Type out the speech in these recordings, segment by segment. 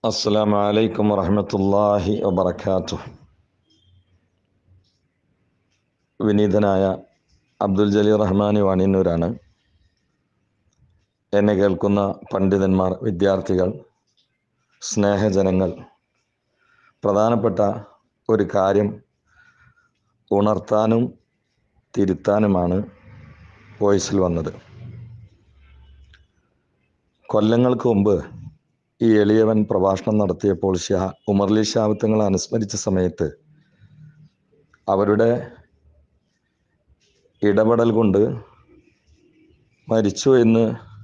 السلام عليكم ورحمة الله وبركاته വിനീതനായ അബ്ദുൽ ജലീൽ റഹ്മാനി വാണിയന്നൂരാണ് എന്നെ കേൾക്കുന്ന പണ്ഡിതന്മാർ വിദ്യാർത്ഥികൾ സ്നേഹജനങ്ങൾ പ്രധാനപ്പെട്ട ഒരു കാര്യം ഉണർത്താനും തിരുത്താനുമാണ് വോയിസിൽ വന്നത് കൊല്ലങ്ങൾക്ക് മുമ്പ് ഈ എളിയവൻ പ്രഭാഷണം നടത്തിയപ്പോൾ ഷാ ഉമർലി ഷാബത്തങ്ങളെ അനുസ്മരിച്ച സമയത്ത് അവരുടെ ഇടപെടൽ കൊണ്ട് മരിച്ചു എന്ന്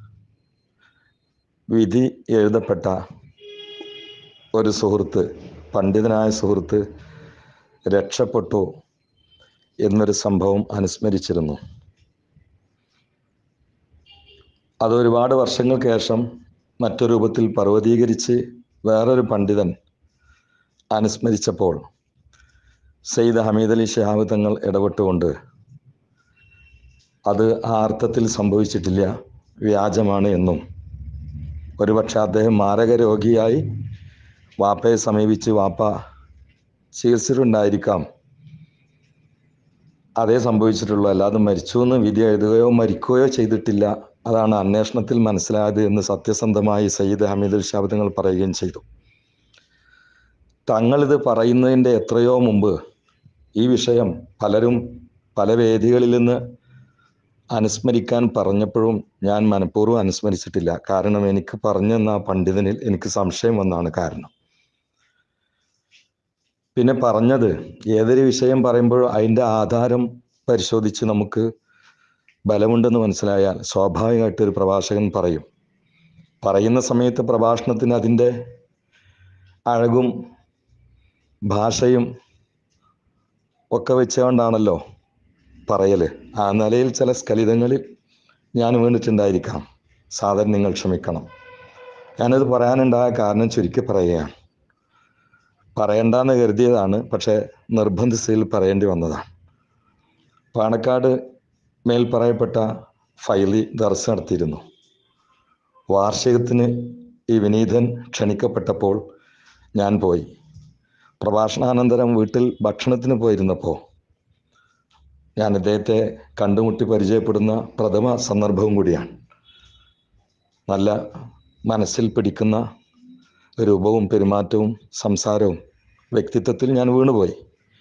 വിധി എഴുതപ്പെട്ട ഒരു സുഹൃത്ത് പണ്ഡിതനായ സുഹൃത്ത് രക്ഷപ്പെട്ടു എന്നൊരു സംഭവം അനുസ്മരിച്ചിരുന്നു അത് ഒരുപാട് വർഷങ്ങൾക്ക് ശേഷം മറ്റൊരു രൂപത്തിൽ പർവ്വതീകരിച്ച് വേറൊരു പണ്ഡിതൻ അനുസ്മരിച്ചപ്പോൾ സെയ്ദ് ഹമീദ് അലി ഷിഹാബ് തങ്ങൾ ഇടപെട്ടുകൊണ്ട് അത് ആ അർത്ഥത്തിൽ സംഭവിച്ചിട്ടില്ല വ്യാജമാണ് എന്നും ഒരുപക്ഷെ അദ്ദേഹം മാരക രോഗിയായി വാപ്പയെ സമീപിച്ച് വാപ്പ ചികിത്സിച്ചിട്ടുണ്ടായിരിക്കാം അതേ സംഭവിച്ചിട്ടുള്ളൂ അല്ലാതെ മരിച്ചു എന്ന് വിധി എഴുതുകയോ മരിക്കുകയോ ചെയ്തിട്ടില്ല അതാണ് അന്വേഷണത്തിൽ മനസ്സിലായത് എന്ന് സത്യസന്ധമായി സയ്യിദ് ഹമീദുൽ ഷാബ് തങ്ങൾ പറയുകയും ചെയ്തു തങ്ങളിത് പറയുന്നതിൻ്റെ എത്രയോ മുമ്പ് ഈ വിഷയം പലരും പല വേദികളിൽ നിന്ന് അനുസ്മരിക്കാൻ പറഞ്ഞപ്പോഴും ഞാൻ മനഃപൂർവ്വം അനുസ്മരിച്ചിട്ടില്ല കാരണം എനിക്ക് പറഞ്ഞെന്ന ആ പണ്ഡിതനിൽ എനിക്ക് സംശയം വന്നാണ് കാരണം പിന്നെ പറഞ്ഞത് ഏതൊരു വിഷയം പറയുമ്പോഴും അതിൻ്റെ ആധാരം പരിശോധിച്ച് നമുക്ക് ബലമുണ്ടെന്ന് മനസ്സിലായാൽ സ്വാഭാവികമായിട്ട് ഒരു പ്രഭാഷകൻ പറയും പറയുന്ന സമയത്ത് പ്രഭാഷണത്തിന് അതിൻ്റെ അഴകും ഭാഷയും ഒക്കെ വെച്ചുകൊണ്ടാണല്ലോ പറയൽ ആ നിലയിൽ ചില സ്ഖലിതങ്ങളിൽ ഞാൻ വീണിട്ടുണ്ടായിരിക്കാം സാധാരണ നിങ്ങൾ ക്ഷമിക്കണം ഞാനത് പറയാനുണ്ടായ കാരണം ചുരുക്കി പറയുകയാണ് പറയണ്ടെന്ന് കരുതിയതാണ് പക്ഷേ നിർബന്ധിച്ചതിൽ പറയേണ്ടി വന്നതാണ് പാണക്കാട് മേൽ പറയപ്പെട്ട ഫൈലി ദർശ നടത്തിയിരുന്നു വാർഷികത്തിന് ഈ വിനീതൻ ക്ഷണിക്കപ്പെട്ടപ്പോൾ ഞാൻ പോയി പ്രഭാഷണാനന്തരം വീട്ടിൽ ഭക്ഷണത്തിന് പോയിരുന്നപ്പോൾ ഞാൻ അദ്ദേഹത്തെ കണ്ടുമുട്ടി പരിചയപ്പെടുന്ന പ്രഥമ സന്ദർഭവും കൂടിയാണ് നല്ല മനസ്സിൽ പിടിക്കുന്ന രൂപവും പെരുമാറ്റവും സംസാരവും വ്യക്തിത്വത്തിൽ ഞാൻ വീണുപോയി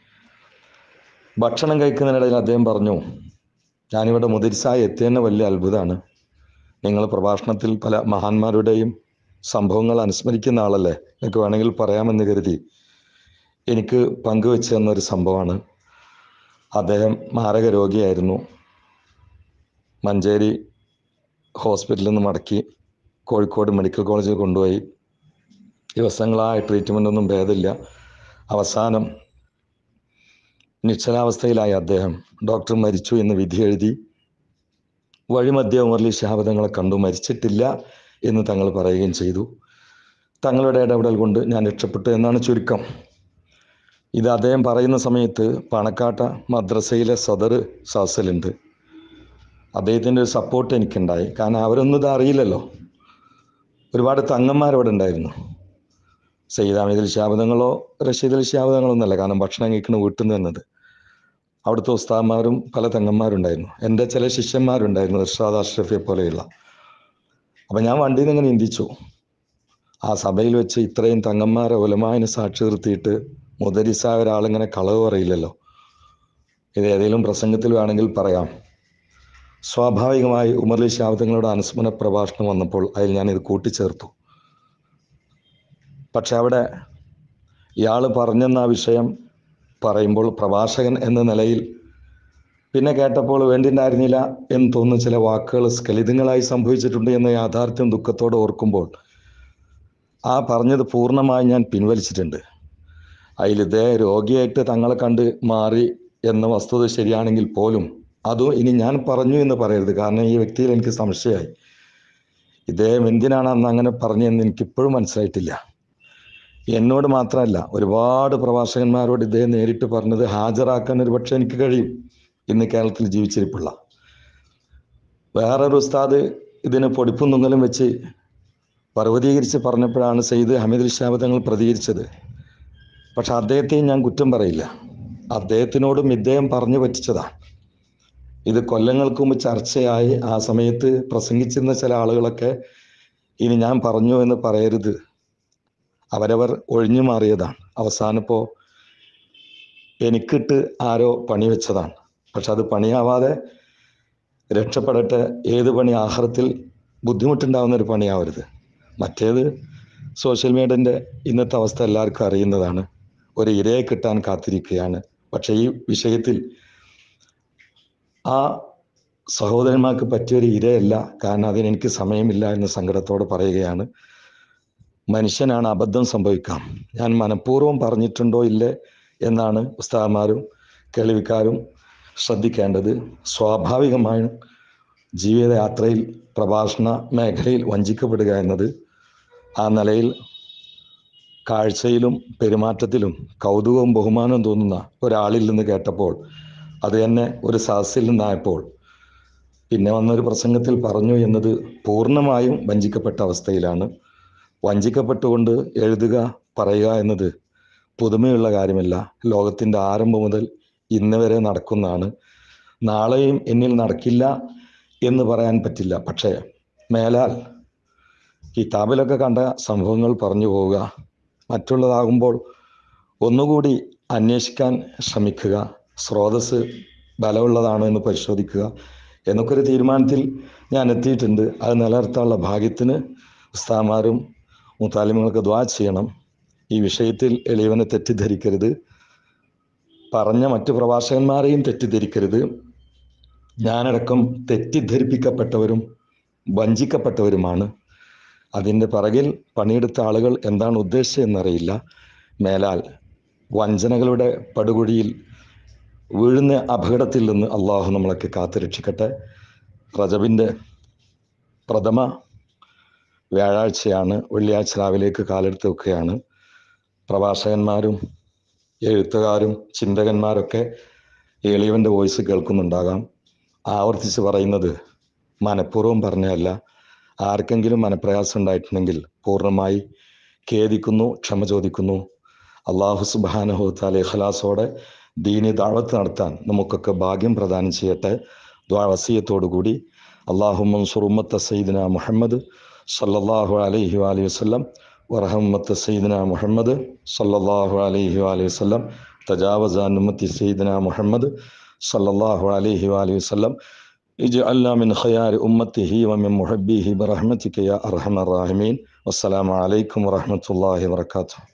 ഭക്ഷണം കഴിക്കുന്നതിനിടയിൽ അദ്ദേഹം പറഞ്ഞു ഞാനിവിടെ മുതിർസായി എത്തിയെന്നെ വലിയ അത്ഭുതമാണ് നിങ്ങൾ പ്രഭാഷണത്തിൽ പല മഹാന്മാരുടെയും സംഭവങ്ങൾ അനുസ്മരിക്കുന്ന ആളല്ലേ എനിക്ക് വേണമെങ്കിൽ പറയാമെന്ന് കരുതി എനിക്ക് പങ്കുവെച്ചു തന്നൊരു സംഭവമാണ് അദ്ദേഹം മാരക രോഗിയായിരുന്നു മഞ്ചേരി ഹോസ്പിറ്റലിൽ നിന്ന് മടക്കി കോഴിക്കോട് മെഡിക്കൽ കോളേജിൽ കൊണ്ടുപോയി ദിവസങ്ങളായി ട്രീറ്റ്മെൻ്റ് ഒന്നും ഭേദമില്ല അവസാനം നിശ്ചലാവസ്ഥയിലായ അദ്ദേഹം ഡോക്ടർ മരിച്ചു എന്ന് വിധി എഴുതി വഴിമധ്യ ഉമർലി ശാബദങ്ങളെ കണ്ടു മരിച്ചിട്ടില്ല എന്ന് തങ്ങൾ പറയുകയും ചെയ്തു തങ്ങളുടെ ഇടപെടൽ കൊണ്ട് ഞാൻ രക്ഷപ്പെട്ടു എന്നാണ് ചുരുക്കം ഇത് അദ്ദേഹം പറയുന്ന സമയത്ത് പണക്കാട്ട മദ്രസയിലെ സദർ സാസലുണ്ട് അദ്ദേഹത്തിൻ്റെ ഒരു സപ്പോർട്ട് എനിക്കുണ്ടായി കാരണം അവരൊന്നും ഇത് അറിയില്ലല്ലോ ഒരുപാട് തങ്ങന്മാരവിടെ ഉണ്ടായിരുന്നു സയ്യിദ് അമീദ് ശാബദങ്ങളോ റഷീദ് അലി ശാബദങ്ങളോ ഒന്നല്ല കാരണം ഭക്ഷണം കഴിക്കുന്ന വീട്ടിൽ നിന്ന് വന്നത് അവിടുത്തെ ഉസ്താദ്മാരും പല തങ്ങന്മാരുണ്ടായിരുന്നു എൻ്റെ ചില ശിഷ്യന്മാരുണ്ടായിരുന്നു ഇർഷാദ് അഷ്റഫിയെ പോലെയുള്ള അപ്പം ഞാൻ വണ്ടിയിൽ നിന്ന് ഇങ്ങനെ ചിന്തിച്ചു ആ സഭയിൽ വെച്ച് ഇത്രയും തങ്ങന്മാരെ ഒലമായന് സാക്ഷി നിർത്തിയിട്ട് മുദരിസായ ഒരാളിങ്ങനെ കളവ് പറയില്ലല്ലോ ഇത് ഏതെങ്കിലും പ്രസംഗത്തിൽ വേണമെങ്കിൽ പറയാം സ്വാഭാവികമായി ഉമർലി ശാബ്ദങ്ങളുടെ അനുസ്മരണ പ്രഭാഷണം വന്നപ്പോൾ അതിൽ ഞാനിത് കൂട്ടിച്ചേർത്തു പക്ഷെ അവിടെ ഇയാൾ പറഞ്ഞെന്ന ആ വിഷയം പറയുമ്പോൾ പ്രഭാഷകൻ എന്ന നിലയിൽ പിന്നെ കേട്ടപ്പോൾ വേണ്ടിണ്ടായിരുന്നില്ല എന്ന് തോന്നുന്ന ചില വാക്കുകൾ സ്ഖലിതങ്ങളായി സംഭവിച്ചിട്ടുണ്ട് എന്ന യാഥാർത്ഥ്യം ദുഃഖത്തോടെ ഓർക്കുമ്പോൾ ആ പറഞ്ഞത് പൂർണ്ണമായി ഞാൻ പിൻവലിച്ചിട്ടുണ്ട് അതിൽ ഇതേ രോഗിയായിട്ട് തങ്ങളെ കണ്ട് മാറി എന്ന വസ്തുത ശരിയാണെങ്കിൽ പോലും അതും ഇനി ഞാൻ പറഞ്ഞു എന്ന് പറയരുത് കാരണം ഈ വ്യക്തിയിൽ എനിക്ക് സംശയമായി ഇദ്ദേഹം എന്തിനാണ് അന്ന് അങ്ങനെ പറഞ്ഞതെന്ന് എനിക്കിപ്പോഴും മനസ്സിലായിട്ടില്ല എന്നോട് മാത്രമല്ല ഒരുപാട് പ്രഭാഷകന്മാരോട് ഇദ്ദേഹം നേരിട്ട് പറഞ്ഞത് ഹാജരാക്കാൻ ഒരു പക്ഷേ എനിക്ക് കഴിയും ഇന്ന് കേരളത്തിൽ ജീവിച്ചിരിപ്പുള്ള വേറൊരു ഉസ്താദ് ഇതിന് പൊടിപ്പും തുങ്ങലും വെച്ച് പർവ്വതീകരിച്ച് പറഞ്ഞപ്പോഴാണ് സെയ്ദ് ഹമീദ് ഷാബ് തങ്ങൾ പ്രതികരിച്ചത് പക്ഷെ അദ്ദേഹത്തെയും ഞാൻ കുറ്റം പറയില്ല അദ്ദേഹത്തിനോടും ഇദ്ദേഹം പറഞ്ഞു പറ്റിച്ചതാണ് ഇത് കൊല്ലങ്ങൾക്ക് മുമ്പ് ചർച്ചയായി ആ സമയത്ത് പ്രസംഗിച്ചിരുന്ന ചില ആളുകളൊക്കെ ഇനി ഞാൻ പറഞ്ഞു എന്ന് പറയരുത് അവരവർ ഒഴിഞ്ഞു മാറിയതാണ് അവസാനപ്പോൾ എനിക്കിട്ട് ആരോ പണി വെച്ചതാണ് പക്ഷെ അത് പണിയാവാതെ രക്ഷപ്പെടട്ടെ ഏത് പണി ആഹാരത്തിൽ ബുദ്ധിമുട്ടുണ്ടാവുന്ന ഒരു പണിയാവരുത് മറ്റേത് സോഷ്യൽ മീഡിയൻ്റെ ഇന്നത്തെ അവസ്ഥ എല്ലാവർക്കും അറിയുന്നതാണ് ഒരു ഇരയെ കിട്ടാൻ കാത്തിരിക്കുകയാണ് പക്ഷേ ഈ വിഷയത്തിൽ ആ സഹോദരന്മാർക്ക് പറ്റിയൊരു ഇരയല്ല കാരണം അതിന് എനിക്ക് സമയമില്ല എന്ന് സങ്കടത്തോടെ പറയുകയാണ് മനുഷ്യനാണ് അബദ്ധം സംഭവിക്കാം ഞാൻ മനഃപൂർവ്വം പറഞ്ഞിട്ടുണ്ടോ ഇല്ലേ എന്നാണ് ഉസ്താദന്മാരും കേൾവിക്കാരും ശ്രദ്ധിക്കേണ്ടത് സ്വാഭാവികമായും ജീവിതയാത്രയിൽ പ്രഭാഷണ മേഖലയിൽ വഞ്ചിക്കപ്പെടുക എന്നത് ആ നിലയിൽ കാഴ്ചയിലും പെരുമാറ്റത്തിലും കൗതുകവും ബഹുമാനവും തോന്നുന്ന ഒരാളിൽ നിന്ന് കേട്ടപ്പോൾ അത് തന്നെ ഒരു സദസ്സിൽ നിന്നായപ്പോൾ പിന്നെ വന്നൊരു പ്രസംഗത്തിൽ പറഞ്ഞു എന്നത് പൂർണ്ണമായും വഞ്ചിക്കപ്പെട്ട അവസ്ഥയിലാണ് വഞ്ചിക്കപ്പെട്ടുകൊണ്ട് എഴുതുക പറയുക എന്നത് പുതുമയുള്ള കാര്യമല്ല ലോകത്തിൻ്റെ ആരംഭം മുതൽ ഇന്ന് വരെ നടക്കുന്നതാണ് നാളെയും എന്നിൽ നടക്കില്ല എന്ന് പറയാൻ പറ്റില്ല പക്ഷേ മേലാൽ കിതാബിലൊക്കെ കണ്ട സംഭവങ്ങൾ പറഞ്ഞു പോവുക മറ്റുള്ളതാകുമ്പോൾ ഒന്നുകൂടി അന്വേഷിക്കാൻ ശ്രമിക്കുക സ്രോതസ് ബലമുള്ളതാണോ എന്ന് പരിശോധിക്കുക എന്നൊക്കെ ഒരു തീരുമാനത്തിൽ ഞാൻ എത്തിയിട്ടുണ്ട് അത് നിലനിർത്താനുള്ള ഭാഗ്യത്തിന് ഉസ്താമാരും മുത്താലിമുകൾക്ക് ദ്വാ ചെയ്യണം ഈ വിഷയത്തിൽ എളിയവനെ തെറ്റിദ്ധരിക്കരുത് പറഞ്ഞ മറ്റു പ്രഭാഷകന്മാരെയും തെറ്റിദ്ധരിക്കരുത് ഞാനടക്കം തെറ്റിദ്ധരിപ്പിക്കപ്പെട്ടവരും വഞ്ചിക്കപ്പെട്ടവരുമാണ് അതിൻ്റെ പിറകിൽ പണിയെടുത്ത ആളുകൾ എന്താണ് ഉദ്ദേശിച്ചതെന്നറിയില്ല മേലാൽ വഞ്ചനകളുടെ പടുകുഴിയിൽ വീഴുന്ന അപകടത്തിൽ നിന്ന് അള്ളാഹു നമ്മളൊക്കെ കാത്തു രക്ഷിക്കട്ടെ റജബിൻ്റെ പ്രഥമ വ്യാഴാഴ്ചയാണ് വെള്ളിയാഴ്ച രാവിലേക്ക് കാലെടുത്ത് വെക്കുകയാണ് പ്രഭാഷകന്മാരും എഴുത്തുകാരും ചിന്തകന്മാരൊക്കെ എളിയവൻ്റെ വോയിസ് കേൾക്കുന്നുണ്ടാകാം ആവർത്തിച്ച് പറയുന്നത് മനഃപൂർവ്വം പറഞ്ഞതല്ല ആർക്കെങ്കിലും മനപ്രയാസം ഉണ്ടായിട്ടുണ്ടെങ്കിൽ പൂർണ്ണമായി ഖേദിക്കുന്നു ക്ഷമ ചോദിക്കുന്നു അള്ളാഹു സുബാനഹുത്താലെ ഖലാസോടെ ദീനി ദാവത്ത് നടത്താൻ നമുക്കൊക്കെ ഭാഗ്യം പ്രദാനം ചെയ്യട്ടെ ദ്വാവസീയത്തോടുകൂടി അള്ളാഹു മൻസുർ ഉമ്മത്ത സയ്യിദിന മുഹമ്മദ് സല്ലല്ലാഹു അലൈഹി വാലി വസ്ലം വറഹമ്മത്ത് സയ്യിദിന മുഹമ്മദ് സല്ലല്ലാഹു അലൈഹി വാലി വസ്ലം തജാവസാൻ ഉമ്മത്തി സയ്യിദിന മുഹമ്മദ് സല്ലല്ലാഹു അലൈഹി വാലി വസ്ലം اجعلنا من خيار أمته ومن محبيه برحمتك يا أرحم الراحمين والسلام عليكم ورحمة الله وبركاته